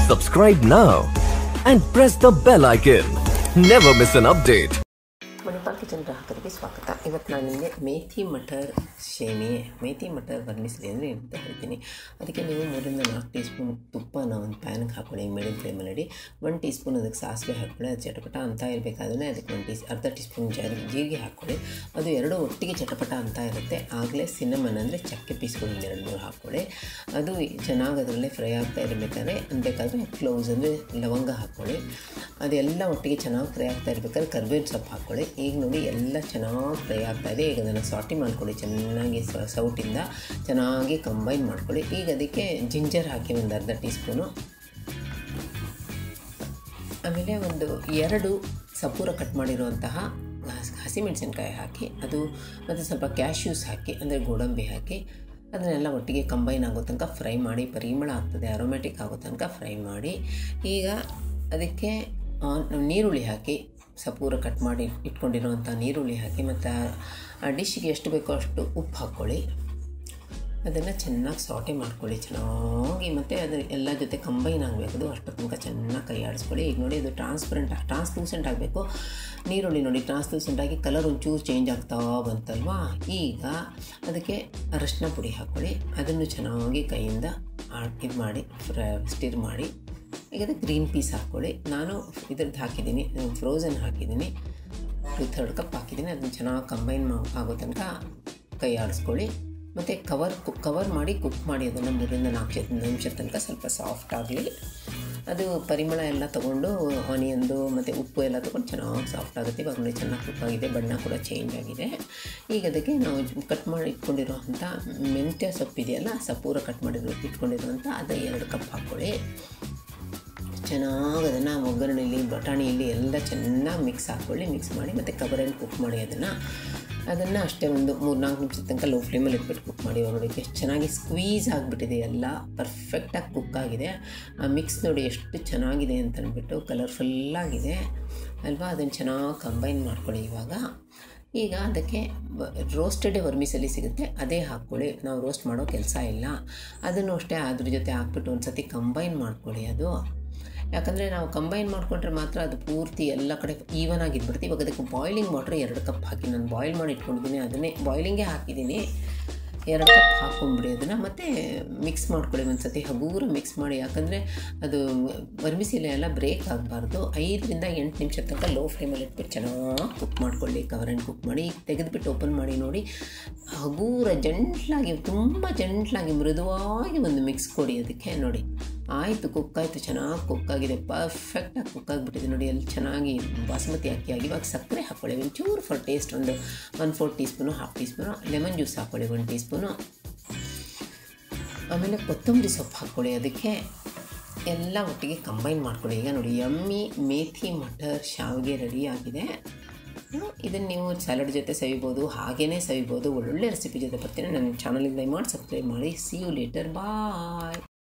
Subscribe now and press the bell icon. Never miss an update. Manipal kitchen ಗ್ರಾಹಕರಿಗೆ ಸ್ವಾಗತ ಇವತ್ತು ನಾನು ನಿಮಗೆ ಮೇಥಿ ಮಟರ್ ಶೇಮಿ ಮೇಥಿ ಮಟರ್ ವರ್ಮಿಸಲಿ ಅಂದರೆ ಅಂತ ಹೇಳ್ತೀನಿ ಅದಕ್ಕೆ ನೀವು ಮೂರಿಂದ ನಾಲ್ಕು ಟೀ ಸ್ಪೂನ್ ತುಪ್ಪನ ಒಂದು ಪ್ಯಾನ್ಗೆ ಹಾಕೊಳ್ಳಿ ಮೀಡಿಯಮ್ ಫ್ಲೇಮಲ್ಲಿ ಇಡಿ ಒಂದು ಟೀ ಸ್ಪೂನ್ ಅದಕ್ಕೆ ಸಾಸಿವೆ ಹಾಕೊಳ್ಳಿ ಅದು ಚಟಪಟ ಅಂತ ಇರಬೇಕಾದ್ರೆ ಅದಕ್ಕೆ ಒಂದು ಟೀ ಅರ್ಧ ಟೀ ಸ್ಪೂನ್ ಜೀರಿಗೆ ಜೀರಿಗೆ ಹಾಕ್ಕೊಳ್ಳಿ ಅದು ಎರಡು ಒಟ್ಟಿಗೆ ಚಟಪಟ ಅಂತ ಇರುತ್ತೆ ಆಗಲೇ ಸಿನ್ನಮನ್ ಅಂದರೆ ಚಕ್ಕೆ ಪೀಸ್ಗಳು ಒಂದು ಎರಡು ಮೂರು ಹಾಕ್ಕೊಳ್ಳಿ ಅದು ಚೆನ್ನಾಗಿ ಅದರಲ್ಲೇ ಫ್ರೈ ಆಗ್ತಾ ಇರಬೇಕಾದ್ರೆ ಬೇಕಾದರೆ ಕ್ಲೋವ್ಸ್ ಅಂದರೆ ಲವಂಗ ಹಾಕ್ಕೊಳ್ಳಿ ಅದೆಲ್ಲ ಒಟ್ಟಿಗೆ ಚೆನ್ನಾಗಿ ಫ್ರೈ ಆಗ್ತಾ ಇರ್ಬೇಕಾದ್ರೆ ಕರ್ಬೇವಿನ ಸೊಪ್ಪು ಹಾಕ್ಕೊಳ್ಳಿ ಈಗ ನೋಡಿ ಎಲ್ಲ ಚೆನ್ನಾಗಿ ಫ್ರೈ ಆಗ್ತಾ ಇದೆ ಈಗ ಅದನ್ನು ಸಾಟಿ ಮಾಡ್ಕೊಳ್ಳಿ ಚೆನ್ನಾಗಿ ಸ- ಸೌಟಿಂದ ಚೆನ್ನಾಗಿ ಕಂಬೈನ್ ಮಾಡ್ಕೊಳ್ಳಿ ಈಗ ಅದಕ್ಕೆ ಜಿಂಜರ್ ಹಾಕಿ ಒಂದು ಅರ್ಧ ಟೀ ಸ್ಪೂನು ಆಮೇಲೆ ಒಂದು ಎರಡು ಸಪೂರ ಕಟ್ ಮಾಡಿರುವಂತಹ ಹಸ್- ಹಸಿಮೆಣಸಿನ್ಕಾಯಿ ಹಾಕಿ ಅದು ಮತ್ತು ಸ್ವಲ್ಪ ಕ್ಯಾಶ್ಯೂಸ್ ಹಾಕಿ ಅಂದರೆ ಗೋಡಂಬಿ ಹಾಕಿ ಅದನ್ನೆಲ್ಲ ಒಟ್ಟಿಗೆ ಕಂಬೈನ್ ಆಗೋ ತನಕ ಫ್ರೈ ಮಾಡಿ ಪರಿಮಳ ಆಗ್ತದೆ ಅರೋಮ್ಯಾಟಿಕ್ ಆಗೋ ತನಕ ಫ್ರೈ ಮಾಡಿ ಈಗ ಅದಕ್ಕೆ ಆನ್ ನೀರುಳ್ಳಿ ಹಾಕಿ ಸಪೂರ ಕಟ್ ಮಾಡಿ ಇಟ್ಕೊಂಡಿರುವಂಥ ನೀರುಳ್ಳಿ ಹಾಕಿ ಮತ್ತು ಆ ಡಿಶ್ಗೆ ಎಷ್ಟು ಬೇಕೋ ಅಷ್ಟು ಉಪ್ಪು ಹಾಕ್ಕೊಳ್ಳಿ ಅದನ್ನು ಚೆನ್ನಾಗಿ ಸಾಟೆ ಮಾಡ್ಕೊಳ್ಳಿ ಚೆನ್ನಾಗಿ ಮತ್ತು ಅದು ಎಲ್ಲ ಜೊತೆ ಕಂಬೈನ್ ಆಗಬೇಕು ಅದು ಅಷ್ಟು ತನಕ ಚೆನ್ನಾಗಿ ಕೈ ಆಡಿಸ್ಕೊಳ್ಳಿ ಈಗ ನೋಡಿ ಅದು ಟ್ರಾನ್ಸ್ಪರೆಂಟ್ ಟ್ರಾನ್ಸ್ಲೂಸೆಂಟ್ ಆಗಬೇಕು ನೀರುಳ್ಳಿ ನೋಡಿ ಟ್ರಾನ್ಸ್ಲೂಸೆಂಟ್ ಆಗಿ ಕಲರ್ ಒಂಚೂರು ಚೇಂಜ್ ಆಗ್ತಾ ಬಂತಲ್ವಾ ಈಗ ಅದಕ್ಕೆ ಅರಶಿನ ಪುಡಿ ಹಾಕ್ಕೊಳ್ಳಿ ಅದನ್ನು ಚೆನ್ನಾಗಿ ಕೈಯಿಂದ ಇದು ಮಾಡಿ ಫ್ರೈ ಸ್ಟಿರ್ ಮಾಡಿ ಈಗ ಅದಕ್ಕೆ ಗ್ರೀನ್ ಪೀಸ್ ಹಾಕ್ಕೊಳ್ಳಿ ನಾನು ಇದ್ರದ್ದು ಹಾಕಿದ್ದೀನಿ ಫ್ರೋಝನ್ ಹಾಕಿದ್ದೀನಿ ಟು ಥರ್ಡ್ ಕಪ್ ಹಾಕಿದ್ದೀನಿ ಅದನ್ನು ಚೆನ್ನಾಗಿ ಕಂಬೈನ್ ಮಾ ಆಗೋ ತನಕ ಕೈ ಆಡಿಸ್ಕೊಳ್ಳಿ ಮತ್ತು ಕವರ್ ಕುಕ್ ಕವರ್ ಮಾಡಿ ಕುಕ್ ಮಾಡಿ ಅದನ್ನು ಮೂರರಿಂದ ನಾಲ್ಕು ಜ- ನಿಮಿಷದ ತನಕ ಸ್ವಲ್ಪ ಸಾಫ್ಟ್ ಆಗಲಿ ಅದು ಪರಿಮಳ ಎಲ್ಲ ತೊಗೊಂಡು ಆನಿಯನ್ದು ಮತ್ತು ಉಪ್ಪು ಎಲ್ಲ ತೊಗೊಂಡು ಚೆನ್ನಾಗಿ ಸಾಫ್ಟ್ ಆಗುತ್ತೆ ಇವಾಗ ನೋಡಿ ಚೆನ್ನಾಗಿ ಕುಕ್ ಆಗಿದೆ ಬಣ್ಣ ಕೂಡ ಚೇಂಜ್ ಆಗಿದೆ ಈಗ ಅದಕ್ಕೆ ನಾವು ಕಟ್ ಮಾಡಿ ಇಟ್ಕೊಂಡಿರುವಂಥ ಮೆಂತ್ಯ ಸೊಪ್ಪಿದೆಯಲ್ಲ ಸಪೂರ ಕಟ್ ಮಾಡಿರೋ ಇಟ್ಕೊಂಡಿರುವಂಥ ಅದು ಎರಡು ಕಪ್ ಹಾಕ್ಕೊಳ್ಳಿ ಚೆನ್ನಾಗಿ ಅದನ್ನು ಒಗ್ಗರಣೆಯಲ್ಲಿ ಬಟಾಣಿಯಲ್ಲಿ ಎಲ್ಲ ಚೆನ್ನಾಗಿ ಮಿಕ್ಸ್ ಹಾಕ್ಕೊಳ್ಳಿ ಮಿಕ್ಸ್ ಮಾಡಿ ಮತ್ತು ಕವರಲ್ಲಿ ಕುಕ್ ಮಾಡಿ ಅದನ್ನು ಅದನ್ನು ಅಷ್ಟೇ ಒಂದು ಮೂರು ನಾಲ್ಕು ನಿಮಿಷದ ತನಕ ಲೋ ಫ್ಲೇಮಲ್ಲಿ ಇಟ್ಬಿಟ್ಟು ಕುಕ್ ಮಾಡಿ ನೋಡಿ ಎಷ್ಟು ಚೆನ್ನಾಗಿ ಸ್ಕ್ವೀಸ್ ಆಗಿಬಿಟ್ಟಿದೆ ಎಲ್ಲ ಪರ್ಫೆಕ್ಟಾಗಿ ಕುಕ್ ಆಗಿದೆ ಆ ಮಿಕ್ಸ್ ನೋಡಿ ಎಷ್ಟು ಚೆನ್ನಾಗಿದೆ ಅಂತ ಅಂದ್ಬಿಟ್ಟು ಕಲರ್ಫುಲ್ಲಾಗಿದೆ ಅಲ್ವಾ ಅದನ್ನು ಚೆನ್ನಾಗಿ ಕಂಬೈನ್ ಮಾಡ್ಕೊಳ್ಳಿ ಇವಾಗ ಈಗ ಅದಕ್ಕೆ ರೋಸ್ಟೆಡ್ ವರ್ಮಿಸಲಿ ಸಿಗುತ್ತೆ ಅದೇ ಹಾಕ್ಕೊಳ್ಳಿ ನಾವು ರೋಸ್ಟ್ ಮಾಡೋ ಕೆಲಸ ಇಲ್ಲ ಅದನ್ನು ಅಷ್ಟೇ ಅದ್ರ ಜೊತೆ ಹಾಕ್ಬಿಟ್ಟು ಒಂದು ಸತಿ ಕಂಬೈನ್ ಮಾಡ್ಕೊಳ್ಳಿ ಅದು ಯಾಕಂದರೆ ನಾವು ಕಂಬೈನ್ ಮಾಡಿಕೊಂಡ್ರೆ ಮಾತ್ರ ಅದು ಪೂರ್ತಿ ಎಲ್ಲ ಕಡೆ ಈವನ್ ಆಗಿದ್ಬಿಡುತ್ತೆ ಇವಾಗ ಅದಕ್ಕೆ ಬಾಯ್ಲಿಂಗ್ ವಾಟ್ರ್ ಎರಡು ಕಪ್ ಹಾಕಿ ನಾನು ಬಾಯ್ಲ್ ಮಾಡಿ ಇಟ್ಕೊಂಡಿದ್ದೀನಿ ಅದನ್ನೇ ಬಾಯ್ಲಿಂಗೇ ಹಾಕಿದ್ದೀನಿ ಎರಡು ಕಪ್ ಹಾಕ್ಕೊಂಬಿಡಿ ಅದನ್ನು ಮತ್ತು ಮಿಕ್ಸ್ ಮಾಡ್ಕೊಳ್ಳಿ ಒಂದು ಸತಿ ಹಗೂರ ಮಿಕ್ಸ್ ಮಾಡಿ ಯಾಕಂದರೆ ಅದು ವರ್ಮಿಸಿಲೆ ಎಲ್ಲ ಬ್ರೇಕ್ ಆಗಬಾರ್ದು ಐದರಿಂದ ಎಂಟು ನಿಮಿಷ ತನಕ ಲೋ ಫ್ಲೇಮಲ್ಲಿ ಇಟ್ಬಿಟ್ಟು ಚೆನ್ನಾಗಿ ಕುಕ್ ಮಾಡ್ಕೊಳ್ಳಿ ಕವರ್ ಆ್ಯಂಡ್ ಕುಕ್ ಮಾಡಿ ತೆಗೆದುಬಿಟ್ಟು ಓಪನ್ ಮಾಡಿ ನೋಡಿ ಹಗೂರ ಜಂಟ್ಲಾಗಿ ತುಂಬ ಜಂಟ್ಲಾಗಿ ಮೃದುವಾಗಿ ಒಂದು ಮಿಕ್ಸ್ ಕೊಡಿ ಅದಕ್ಕೆ ನೋಡಿ ಆಯಿತು ಕುಕ್ ಆಯಿತು ಚೆನ್ನಾಗಿ ಕುಕ್ ಆಗಿದೆ ಪರ್ಫೆಕ್ಟಾಗಿ ಕುಕ್ ಆಗಿಬಿಟ್ಟಿದೆ ನೋಡಿ ಅಲ್ಲಿ ಚೆನ್ನಾಗಿ ಬಾಸುಮತಿ ಅಕ್ಕಿ ಆಗಿ ಇವಾಗ ಸಕ್ಕರೆ ಹಾಕ್ಕೊಳ್ಳಿ ಒಂಚೂರು ಫಾರ್ ಟೇಸ್ಟ್ ಒಂದು one four teaspoon half teaspoon lemon juice ಹಾಕ್ಕೊಳ್ಳಿ ಒಂದು ಟೀ ಸ್ಪೂನು ಆಮೇಲೆ ಕೊತ್ತಂಬರಿ ಸೊಪ್ಪು ಹಾಕ್ಕೊಳ್ಳಿ ಅದಕ್ಕೆ ಎಲ್ಲ ಒಟ್ಟಿಗೆ ಕಂಬೈನ್ ಮಾಡ್ಕೊಳ್ಳಿ ಈಗ ನೋಡಿ ಯಮ್ಮಿ ಮೇಥಿ ಮಟರ್ ಶಾವಿಗೆ ರೆಡಿ ಆಗಿದೆ ಇದನ್ನು ನೀವು ಸ್ಯಾಲಡ್ ಜೊತೆ ಸವಿಬೋದು ಹಾಗೇ ಸವಿಬೋದು ಒಳ್ಳೊಳ್ಳೆ ರೆಸಿಪಿ ಜೊತೆ ಬರ್ತೀನಿ ನನ್ನ ಚಾನಲಿಗೆ ದಯಮಾಡಿ ಸಬ್ಸ್ಕ್ರೈಬ್ ಮಾಡಿ ಸಿ ಯು ಲೇಟರ್ ಬಾಯ್